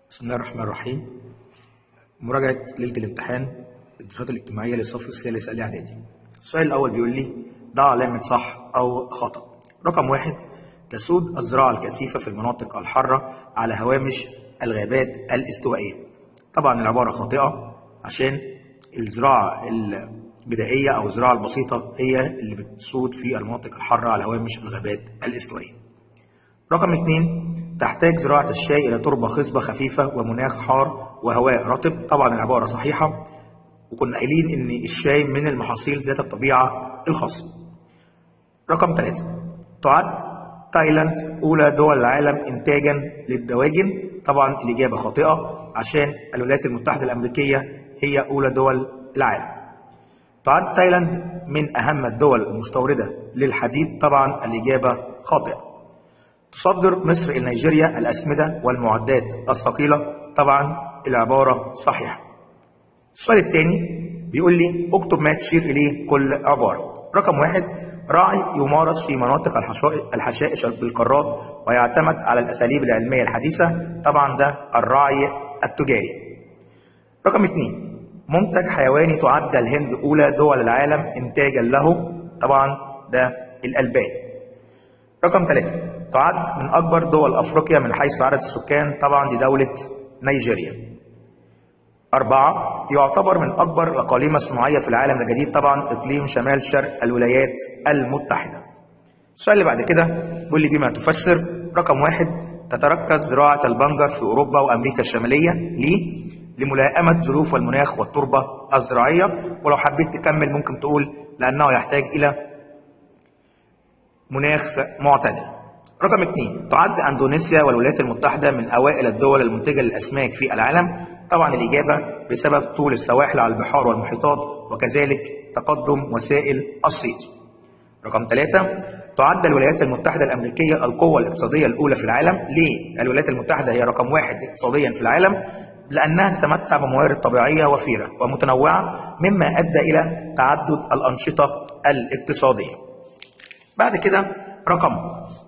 بسم الله الرحمن الرحيم مراجعة ليلة الامتحان الدراسات الاجتماعية للصف الثالث الإعدادي السؤال الأول بيقول لي ضع علامة صح أو خطأ رقم واحد تسود الزراعة الكثيفة في المناطق الحارة على هوامش الغابات الاستوائية طبعا العبارة خاطئة عشان الزراعة البدائية أو الزراعة البسيطة هي اللي بتسود في المناطق الحارة على هوامش الغابات الاستوائية رقم اثنين تحتاج زراعة الشاي إلى تربة خصبة خفيفة ومناخ حار وهواء رطب طبعا العبارة صحيحة وكنا قايلين إن الشاي من المحاصيل ذات الطبيعة الخاصة رقم ثلاثة تعد تايلاند أولى دول العالم إنتاجا للدواجن طبعا الإجابة خاطئة عشان الولايات المتحدة الأمريكية هي أولى دول العالم تعد تايلاند من أهم الدول المستوردة للحديد طبعا الإجابة خاطئة تصدر مصر إلى نيجيريا الأسمدة والمعدات الثقيلة طبعا العبارة صحيحة السؤال الثاني بيقول لي اكتب ما تشير إليه كل عبارة رقم واحد راعي يمارس في مناطق الحشائش بالقارات ويعتمد على الأساليب العلمية الحديثة طبعا ده الراعي التجاري رقم اثنين منتج حيواني تعد الهند أولى دول العالم إنتاجا له طبعا ده الألبان رقم ثلاثة تعد من أكبر دول أفريقيا من حيث عدد السكان طبعا دي دولة نيجيريا أربعة يعتبر من أكبر الأقاليم الصناعية في العالم الجديد طبعا إقليم شمال شرق الولايات المتحدة السؤال اللي بعد كده بيقول لي بما تفسر رقم واحد تتركز زراعة البنجر في أوروبا وأمريكا الشمالية ليه؟ لملائمة ظروف المناخ والتربة الزراعية ولو حبيت تكمل ممكن تقول لأنه يحتاج إلى مناخ معتدل رقم اثنين تعد اندونيسيا والولايات المتحدة من اوائل الدول المنتجة للاسماك في العالم طبعا الاجابة بسبب طول السواحل على البحار والمحيطات وكذلك تقدم وسائل الصيد رقم ثلاثة تعد الولايات المتحدة الأمريكية القوة الاقتصادية الأولى في العالم ليه؟ الولايات المتحدة هي رقم واحد اقتصاديا في العالم لأنها تتمتع بموارد طبيعية وفيرة ومتنوعة مما أدى إلى تعدد الأنشطة الاقتصادية بعد كده رقم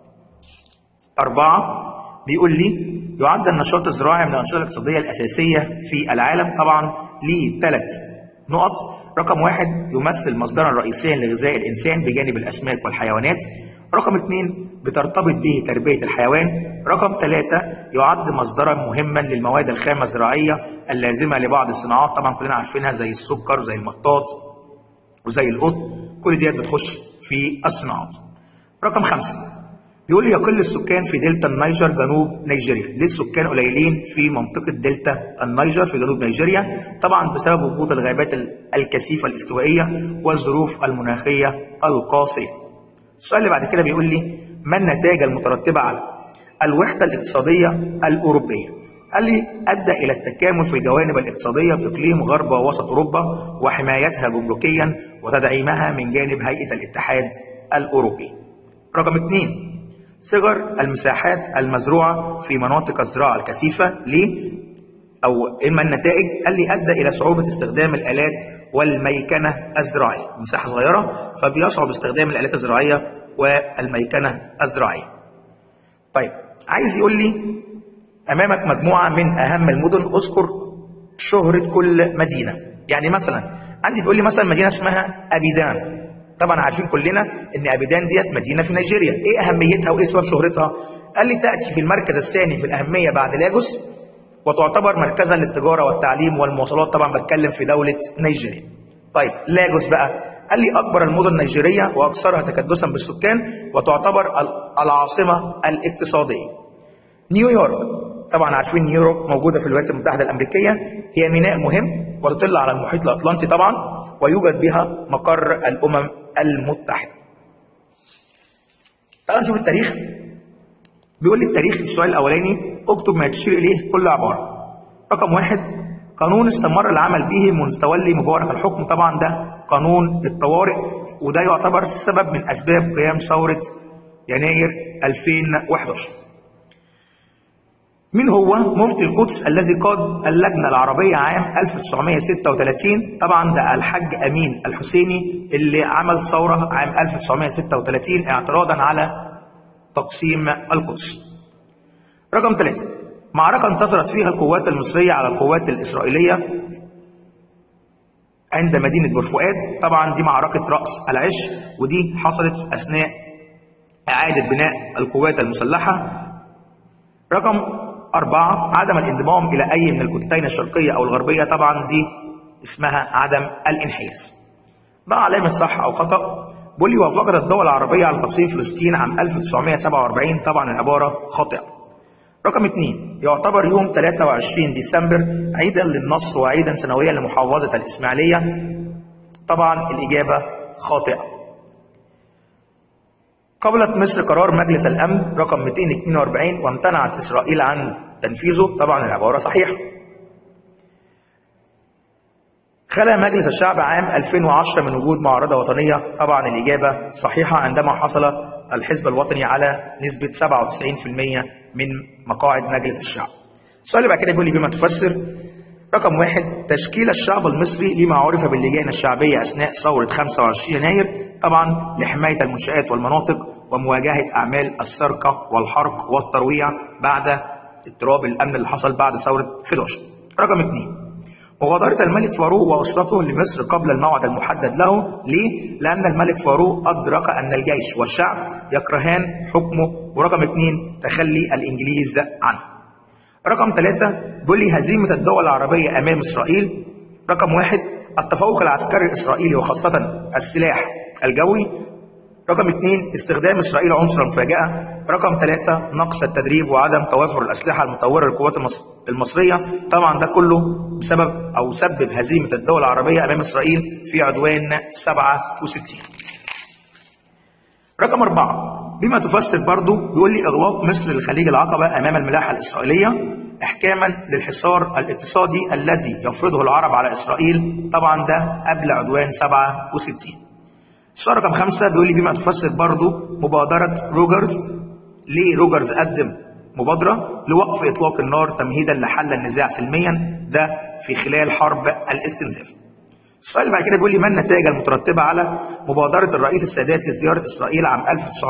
أربعة بيقول لي يعد النشاط الزراعي من الأنشطة الاقتصادية الأساسية في العالم طبعا ليه ثلاث نقط رقم واحد يمثل مصدرا رئيسيا لغذاء الإنسان بجانب الأسماك والحيوانات رقم اثنين بترتبط به تربية الحيوان رقم ثلاثة يعد مصدرا مهما للمواد الخام الزراعية اللازمة لبعض الصناعات طبعا كلنا عارفينها زي السكر زي المطاط وزي القطن كل ديت بتخش في الصناعات رقم خمسة بيقول لي يقل السكان في دلتا النيجر جنوب نيجيريا ليه السكان قليلين في منطقة دلتا النيجر في جنوب نيجيريا طبعا بسبب وجود الغابات الكثيفة الاستوائية والظروف المناخية القاسية السؤال اللي بعد كده بيقول لي ما النتائج المترتبة على الوحدة الاقتصادية الأوروبية قال لي أدى إلى التكامل في الجوانب الاقتصادية بإقليم غرب ووسط أوروبا وحمايتها جمركيا وتدعيمها من جانب هيئة الاتحاد الأوروبي رقم اثنين صغر المساحات المزروعة في مناطق الزراعة الكثيفة ليه؟ أو إما النتائج قال لي أدى إلى صعوبة استخدام الآلات والميكنة الزراعية مساحة صغيرة فبيصعب استخدام الآلات الزراعية والميكنة الزراعية طيب عايز يقول لي أمامك مجموعة من أهم المدن أذكر شهرة كل مدينة يعني مثلا عندي بيقول لي مثلا مدينة اسمها أبيدان طبعا عارفين كلنا ان ابيدان ديت مدينه في نيجيريا ايه اهميتها وايه سبب شهرتها قال لي تاتي في المركز الثاني في الاهميه بعد لاجوس وتعتبر مركزا للتجاره والتعليم والمواصلات طبعا بتكلم في دوله نيجيريا طيب لاجوس بقى قال لي اكبر المدن النيجيريه واكثرها تكدسا بالسكان وتعتبر العاصمه الاقتصاديه نيويورك طبعا عارفين نيويورك موجوده في الولايات المتحده الامريكيه هي ميناء مهم وتطل على المحيط الاطلنطي طبعا ويوجد بها مقر الامم المتحدة تعالوا نشوف التاريخ بيقول لي التاريخ السؤال الأولاني اكتب ما تشير إليه كل عبارة رقم واحد قانون استمر العمل به منذ تولي مبارك الحكم طبعا ده قانون الطوارئ وده يعتبر سبب من أسباب قيام ثورة يناير 2011 مين هو مفتي القدس الذي قاد اللجنة العربية عام 1936 طبعا ده الحاج أمين الحسيني اللي عمل ثورة عام 1936 اعتراضا على تقسيم القدس رقم ثلاثة معركة انتصرت فيها القوات المصرية على القوات الإسرائيلية عند مدينة بورفؤاد طبعا دي معركة رأس العش ودي حصلت أثناء إعادة بناء القوات المسلحة رقم أربعة عدم الانضمام إلى أي من الكتلتين الشرقية أو الغربية طبعا دي اسمها عدم الانحياز ضع علامة صح أو خطأ بيقول لي وافقت الدول العربية على تقسيم فلسطين عام 1947 طبعا العبارة خاطئة رقم اثنين يعتبر يوم 23 ديسمبر عيدا للنصر وعيدا سنويا لمحافظة الإسماعيلية طبعا الإجابة خاطئة قبلت مصر قرار مجلس الأمن رقم 242 وامتنعت إسرائيل عن تنفيذه طبعا العبارة صحيحة خلى مجلس الشعب عام 2010 من وجود معارضة وطنية طبعا الإجابة صحيحة عندما حصل الحزب الوطني على نسبة 97% من مقاعد مجلس الشعب السؤال اللي بعد كده بيقول لي بما تفسر رقم واحد تشكيل الشعب المصري لما عرف باللجان الشعبية أثناء ثورة 25 يناير طبعا لحماية المنشآت والمناطق ومواجهة أعمال السرقة والحرق والترويع بعد اضطراب الأمن اللي حصل بعد ثورة 11 رقم اثنين مغادرة الملك فاروق وأسرته لمصر قبل الموعد المحدد له ليه؟ لأن الملك فاروق أدرك أن الجيش والشعب يكرهان حكمه ورقم اثنين تخلي الإنجليز عنه رقم ثلاثة بيقول لي هزيمة الدول العربية أمام إسرائيل رقم واحد التفوق العسكري الإسرائيلي وخاصة السلاح الجوي رقم اثنين استخدام إسرائيل عنصر مفاجأة رقم ثلاثة نقص التدريب وعدم توافر الأسلحة المطورة للقوات المصرية طبعا ده كله بسبب أو سبب هزيمة الدول العربية أمام إسرائيل في عدوان 67 رقم أربعة بما تفسر برضه بيقول لي إغلاق مصر لخليج العقبة أمام الملاحة الإسرائيلية إحكاما للحصار الاقتصادي الذي يفرضه العرب على إسرائيل طبعا ده قبل عدوان 67 السؤال رقم خمسة بيقول لي بما تفسر برضه مبادرة روجرز ليه روجرز قدم مبادرة لوقف إطلاق النار تمهيدا لحل النزاع سلميا ده في خلال حرب الاستنزاف السؤال اللي بعد كده بيقول لي ما النتائج المترتبة على مبادرة الرئيس السادات لزيارة إسرائيل عام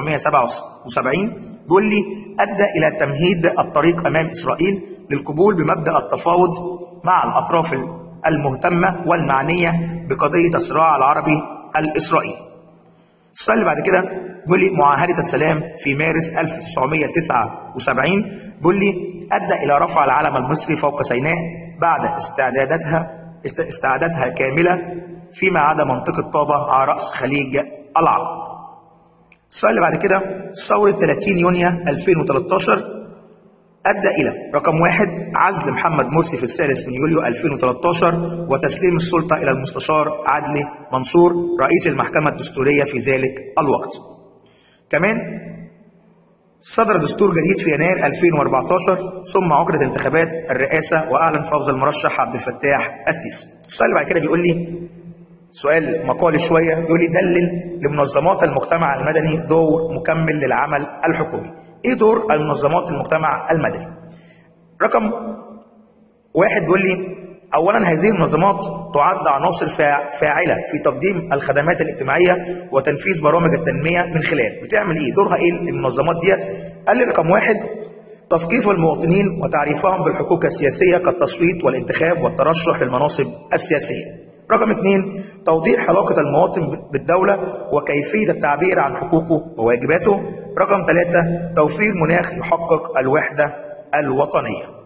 1977 بيقول لي أدى إلى تمهيد الطريق أمام إسرائيل للقبول بمبدأ التفاوض مع الأطراف المهتمة والمعنية بقضية الصراع العربي الإسرائيلي السؤال اللي بعد كده بيقول لي معاهدة السلام في مارس 1979 بيقول لي أدى إلى رفع العلم المصري فوق سيناء بعد استعداداتها استعدادها كاملة فيما عدا منطقة طابة على رأس خليج العرب. السؤال اللي بعد كده ثورة 30 يونيو 2013 أدى إلى رقم واحد عزل محمد مرسي في الثالث من يوليو 2013 وتسليم السلطة إلى المستشار عدلي منصور رئيس المحكمة الدستورية في ذلك الوقت. كمان صدر دستور جديد في يناير 2014 ثم عقدت انتخابات الرئاسة وأعلن فوز المرشح عبد الفتاح السيسي. السؤال اللي بعد كده بيقول لي سؤال مقالي شوية بيقول لي دلل لمنظمات المجتمع المدني دور مكمل للعمل الحكومي. ايه دور المنظمات المجتمع المدني رقم واحد بيقول لي اولا هذه المنظمات تعد عناصر فاعله في تقديم الخدمات الاجتماعيه وتنفيذ برامج التنميه من خلال بتعمل ايه دورها ايه المنظمات ديت قال لي رقم واحد تثقيف المواطنين وتعريفهم بالحقوق السياسيه كالتصويت والانتخاب والترشح للمناصب السياسيه رقم اثنين توضيح علاقة المواطن بالدولة وكيفية التعبير عن حقوقه وواجباته رقم ثلاثة توفير مناخ يحقق الوحدة الوطنية